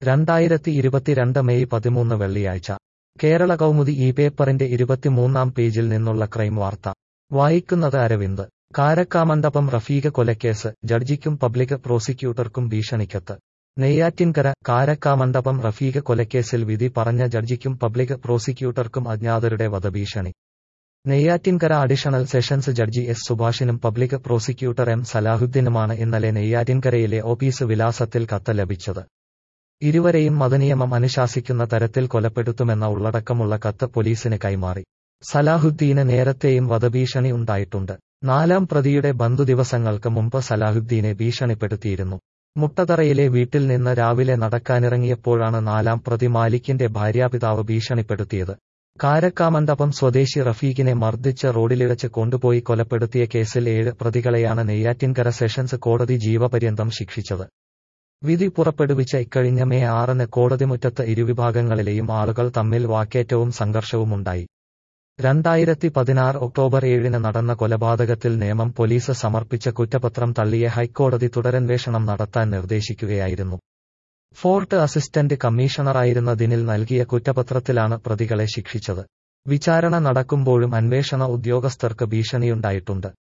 രണ്ടായിരത്തി ഇരുപത്തിരണ്ട് മെയ് പതിമൂന്ന് വെള്ളിയാഴ്ച കേരള കൗമുദി ഈ പേപ്പറിന്റെ ഇരുപത്തിമൂന്നാം പേജിൽ നിന്നുള്ള ക്രൈം വാർത്ത വായിക്കുന്നത് അരവിന്ദ് കാരക്കാമണ്ഡപം റഫീഖ കൊലക്കേസ് ജഡ്ജിക്കും പബ്ലിക് പ്രോസിക്യൂട്ടർക്കും ഭീഷണിക്കത്ത് നെയ്യാറ്റിൻകര കാരക്കാമണ്ഡപം റഫീഖ കൊലക്കേസിൽ വിധി പറഞ്ഞ ജഡ്ജിക്കും പബ്ലിക് പ്രോസിക്യൂട്ടർക്കും അജ്ഞാതരുടെ വധഭീഷണി Neyyattinkara additional sessions judge S സുഭാഷിനും പബ്ലിക് പ്രോസിക്യൂട്ടർ എം സലാഹുദ്ദീനുമാണ് ഇന്നലെ നെയ്യാറ്റിൻകരയിലെ ഓഫീസ് വിലാസത്തിൽ കത്ത് ലഭിച്ചത് ഇരുവരെയും മതനിയമം അനുശാസിക്കുന്ന തരത്തിൽ കൊലപ്പെടുത്തുമെന്ന ഉള്ളടക്കമുള്ള കത്ത് പോലീസിന് കൈമാറി സലാഹുദ്ദീന് നേരത്തെയും വധഭീഷണി ഉണ്ടായിട്ടുണ്ട് നാലാം പ്രതിയുടെ ബന്ധുദിവസങ്ങൾക്ക് മുമ്പ് സലാഹുദ്ദീനെ ഭീഷണിപ്പെടുത്തിയിരുന്നു മുട്ടതറയിലെ വീട്ടിൽ നിന്ന് രാവിലെ നടക്കാനിറങ്ങിയപ്പോഴാണ് നാലാം പ്രതി മാലിക്കിന്റെ ഭാര്യാപിതാവ് ഭീഷണിപ്പെടുത്തിയത് കാരക്കാമണ്ഡപം സ്വദേശി റഫീഖിനെ മർദ്ദിച്ച് റോഡിലിഴച്ച് കൊണ്ടുപോയി കൊലപ്പെടുത്തിയ കേസിൽ ഏഴ് പ്രതികളെയാണ് നെയ്യാറ്റിൻകര സെഷൻസ് കോടതി ജീവപര്യന്തം ശിക്ഷിച്ചത് വിധി പുറപ്പെടുവിച്ച ഇക്കഴിഞ്ഞ മെയ് ആറിന് കോടതിമുറ്റത്ത് ഇരുവിഭാഗങ്ങളിലെയും ആളുകൾ തമ്മിൽ വാക്കേറ്റവും സംഘർഷവുമുണ്ടായി രണ്ടായിരത്തി പതിനാറ് ഒക്ടോബർ ഏഴിന് നടന്ന കൊലപാതകത്തിൽ നിയമം പോലീസ് സമർപ്പിച്ച കുറ്റപത്രം തള്ളിയ ഹൈക്കോടതി തുടരന്വേഷണം നടത്താൻ നിർദ്ദേശിക്കുകയായിരുന്നു ഫോർട്ട് അസിസ്റ്റന്റ് കമ്മീഷണറായിരുന്ന ദിനിൽ നൽകിയ കുറ്റപത്രത്തിലാണ് പ്രതികളെ ശിക്ഷിച്ചത് വിചാരണ നടക്കുമ്പോഴും അന്വേഷണ ഉദ്യോഗസ്ഥർക്ക് ഭീഷണിയുണ്ടായിട്ടുണ്ട്